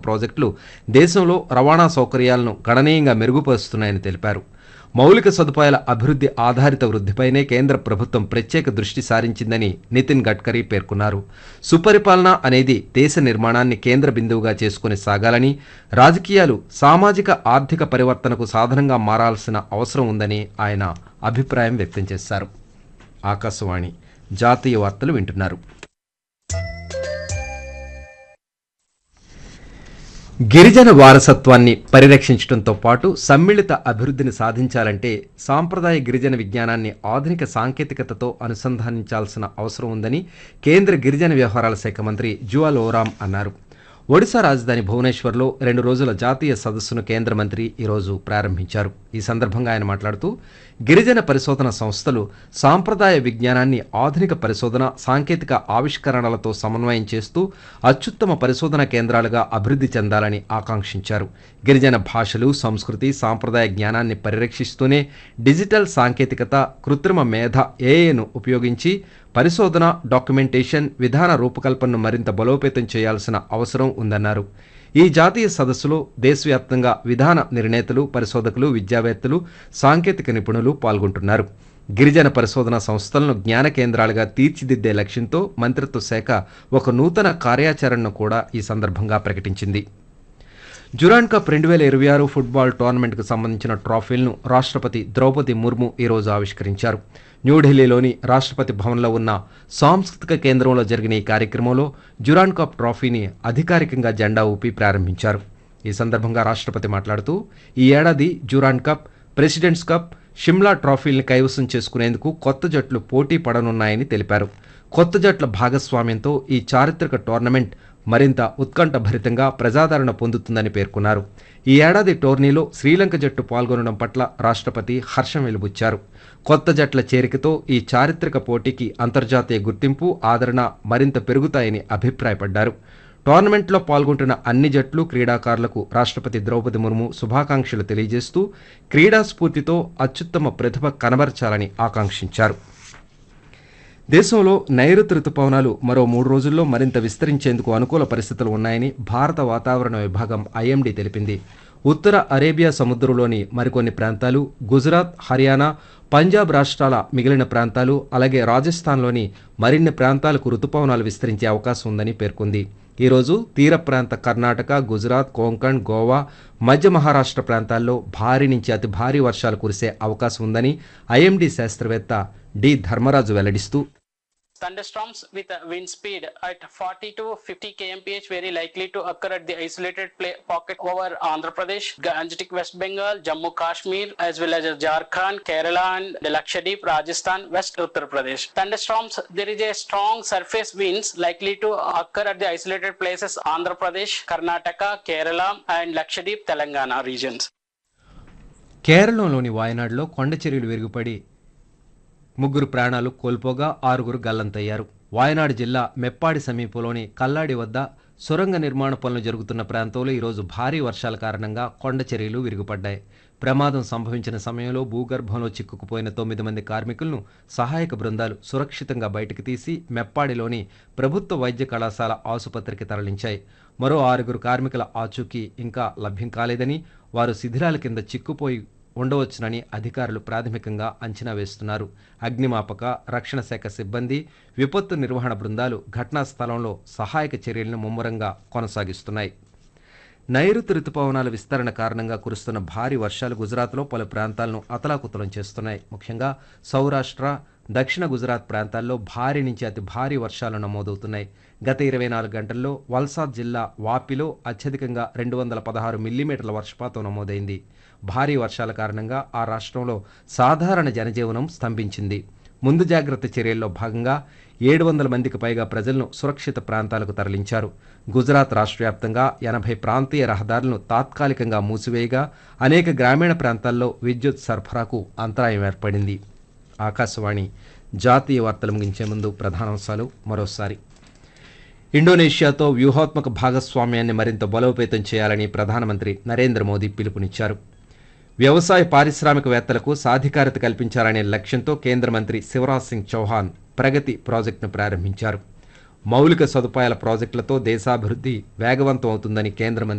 ప్రాజెక్టులు దేశంలో రవాణా సౌకర్యాలను గణనీయంగా మెరుగుపరుస్తున్నాయని తెలిపారు మౌలిక సదుపాయాల అభివృద్ధి ఆధారిత వృద్ధిపైనే కేంద్ర ప్రభుత్వం ప్రత్యేక దృష్టి సారించిందని నితిన్ గడ్కరీ పేర్కొన్నారు సుపరిపాలన అనేది దేశ నిర్మాణాన్ని కేంద్ర బిందువుగా చేసుకుని సాగాలని రాజకీయాలు సామాజిక ఆర్థిక పరివర్తనకు సాధనంగా మారాల్సిన అవసరం ఉందని ఆయన అభిప్రాయం వ్యక్తం చేశారు ఆకాశవాణి జాతీయ వార్తలు వింటున్నారు గిరిజన వారసత్వాన్ని పరిరక్షించడంతో పాటు సమ్మిళిత అభివృద్ధిని సాధించాలంటే సాంప్రదాయ గిరిజన విజ్ఞానాన్ని ఆధునిక సాంకేతికతతో అనుసంధానించాల్సిన అవసరం ఉందని కేంద్ర గిరిజన వ్యవహారాల శాఖ మంత్రి జువాల్ ఓరామ్ అన్నారు ఒడిశా రాజధాని భువనేశ్వర్లో రెండు రోజుల జాతీయ సదస్సును కేంద్ర మంత్రి ఈరోజు ప్రారంభించారు ఈ సందర్భంగా ఆయన మాట్లాడుతూ గిరిజన పరిశోధన సంస్థలు సాంప్రదాయ విజ్ఞానాన్ని ఆధునిక పరిశోధన సాంకేతిక ఆవిష్కరణలతో సమన్వయం చేస్తూ అత్యుత్తమ పరిశోధన కేంద్రాలుగా అభివృద్ధి చెందాలని ఆకాంక్షించారు గిరిజన భాషలు సంస్కృతి సాంప్రదాయ జ్ఞానాన్ని పరిరక్షిస్తూనే డిజిటల్ సాంకేతికత కృత్రిమ మేధ ఏఏను ఉపయోగించి పరిశోధన డాక్యుమెంటేషన్ విధాన రూపకల్పనను మరింత బలోపేతం చేయాల్సిన అవసరం ఉందన్నారు ఈ జాతీయ సదస్సులో దేశవ్యాప్తంగా విధాన నిర్ణేతలు పరిశోధకులు విద్యావేత్తలు సాంకేతిక నిపుణులు పాల్గొంటున్నారు గిరిజన పరిశోధన సంస్థలను జ్ఞాన కేంద్రాలుగా తీర్చిదిద్దే లక్ష్యంతో మంత్రిత్వ శాఖ ఒక నూతన కార్యాచరణను కూడా ఈ సందర్భంగా ప్రకటించింది జురాన్ కప్ రెండు వేల ఇరవై ఆరు ఫుట్బాల్ టోర్నమెంట్కు సంబంధించిన ట్రోఫీలను రాష్ట్రపతి ద్రౌపది ముర్ము ఈరోజు ఆవిష్కరించారు న్యూఢిల్లీలోని రాష్ట్రపతి భవన్లో ఉన్న సాంస్కృతిక కేంద్రంలో జరిగిన ఈ కార్యక్రమంలో జురాన్ కప్ ట్రోఫీని అధికారికంగా జెండా ఊపి ప్రారంభించారు ఈ సందర్భంగా రాష్ట్రపతి మాట్లాడుతూ ఈ ఏడాది Durand cup President's cup Shimla ట్రోఫీల్ని కైవసం చేసుకునేందుకు కొత్త జట్లు పోటీ పడనున్నాయని తెలిపారు కొత్త జట్ల భాగస్వామ్యంతో ఈ చారిత్రక టోర్నమెంట్ మరింత ఉత్కంఠభరితంగా ప్రజాదరణ పొందుతుందని పేర్కొన్నారు ఈ ఏడాది టోర్నీలో శ్రీలంక జట్టు పాల్గొనడం పట్ల రాష్ట్రపతి హర్షం వెలుబుచ్చారు కొత్త జట్ల చేరికతో ఈ చారిత్రక పోటీకి అంతర్జాతీయ గుర్తింపు ఆదరణ మరింత పెరుగుతాయని అభిప్రాయపడ్డారు టోర్నమెంట్లో పాల్గొంటున్న అన్ని జట్లు క్రీడాకారులకు రాష్ట్రపతి ద్రౌపది ముర్ము శుభాకాంక్షలు తెలియజేస్తూ క్రీడా స్ఫూర్తితో అత్యుత్తమ ప్రతిభ కనబరచాలని ఆకాంక్షించారు దేశంలో నైరుతి రుతుపవనాలు మరో మూడు రోజుల్లో మరింత విస్తరించేందుకు అనుకూల పరిస్థితులు ఉన్నాయని భారత వాతావరణ విభాగం ఐఎండీ తెలిపింది ఉత్తర అరేబియా సముద్రంలోని మరికొన్ని ప్రాంతాలు గుజరాత్ హర్యానా పంజాబ్ రాష్ట్రాల మిగిలిన ప్రాంతాలు అలాగే రాజస్థాన్లోని మరిన్ని ప్రాంతాలకు రుతుపవనాలు విస్తరించే అవకాశం ఉందని పేర్కొంది ఈరోజు తీర ప్రాంత కర్ణాటక గుజరాత్ కోంకణ్ గోవా మధ్య మహారాష్ట్ర ప్రాంతాల్లో భారీ నుంచి అతి భారీ వర్షాలు కురిసే అవకాశం ఉందని ఐఎండీ శాస్త్రవేత్త డి ధర్మరాజు వెల్లడిస్తూ Thunderstorms with a wind speed at 40 to 50 kmph very likely to occur at the isolated play pocket over Andhra Pradesh, Gangetic West Bengal, Jammu Kashmir, as well as Jharkhand, Kerala, and Lakshadweep, Rajasthan, West Uttar Pradesh. Thunderstorms, there is a strong surface winds likely to occur at the isolated places Andhra Pradesh, Karnataka, Kerala, and Lakshadweep, Telangana regions. కేరళలోని వాయనాడులో కొండ చర్యలు విరుగుపడి ముగ్గురు ప్రాణాలు కోల్పోగా ఆరుగురు గల్లంతయ్యారు వాయనాడు జిల్లా మెప్పాడి సమీపంలోని కల్లాడి వద్ద సొరంగ నిర్మాణ పనులు జరుగుతున్న ప్రాంతంలో ఈరోజు భారీ వర్షాల కారణంగా కొండ చర్యలు విరుగుపడ్డాయి ప్రమాదం సంభవించిన సమయంలో భూగర్భంలో చిక్కుకుపోయిన తొమ్మిది మంది కార్మికులను సహాయక బృందాలు సురక్షితంగా బయటకు తీసి మెప్పాడిలోని ప్రభుత్వ వైద్య కళాశాల ఆసుపత్రికి తరలించాయి మరో ఆరుగురు కార్మికుల ఆచూకీ ఇంకా లభ్యం కాలేదని వారు శిథిరాల కింద చిక్కుపోయి ఉండవచ్చునని అధికారులు ప్రాథమికంగా అంచనా వేస్తున్నారు అగ్నిమాపక రక్షణ శాఖ సిబ్బంది విపత్తు నిర్వహణ బృందాలు ఘటనా స్థలంలో సహాయక చర్యలను ముమ్మరంగా కొనసాగిస్తున్నాయి నైరుతి రుతుపవనాల విస్తరణ కారణంగా కురుస్తున్న భారీ వర్షాలు గుజరాత్లో పలు ప్రాంతాలను అతలాకుతలం చేస్తున్నాయి ముఖ్యంగా సౌరాష్ట్ర దక్షిణ గుజరాత్ ప్రాంతాల్లో భారీ నుంచి అతి భారీ వర్షాలు నమోదవుతున్నాయి గత ఇరవై నాలుగు గంటల్లో వల్సాద్ జిల్లా వాపిలో అత్యధికంగా రెండు వందల పదహారు మిల్లీమీటర్ల వర్షపాతం నమోదైంది భారీ వర్షాల కారణంగా ఆ రాష్ట్రంలో సాధారణ జనజీవనం స్తంభించింది ముందు జాగ్రత్త చర్యల్లో భాగంగా ఏడు వందల మందికి పైగా ప్రజలను సురక్షిత ప్రాంతాలకు తరలించారు గుజరాత్ రాష్ట్ర వ్యాప్తంగా ఎనభై ప్రాంతీయ రహదారులను తాత్కాలికంగా మూసివేయగా అనేక గ్రామీణ ప్రాంతాల్లో విద్యుత్ సరఫరాకు అంతరాయం ఏర్పడింది ఆకాశవాణి జాతీయ వార్తలు ముగించే ముందు ప్రధానాంశాలు మరోసారి ఇండోనేషియాతో వ్యూహాత్మక భాగస్వామ్యాన్ని మరింత బలోపేతం చేయాలని ప్రధానమంత్రి నరేంద్ర మోదీ పిలుపునిచ్చారు వ్యవసాయ పారిశ్రామికవేత్తలకు సాధికారత కల్పించాలనే లక్ష్యంతో కేంద్ర మంత్రి శివరాజ్ సింగ్ చౌహాన్ ప్రగతి ప్రాజెక్టును ప్రారంభించారు మౌలిక సదుపాయాల ప్రాజెక్టులతో దేశాభివృద్ధి వేగవంతం అవుతుందని కేంద్ర మంత్రి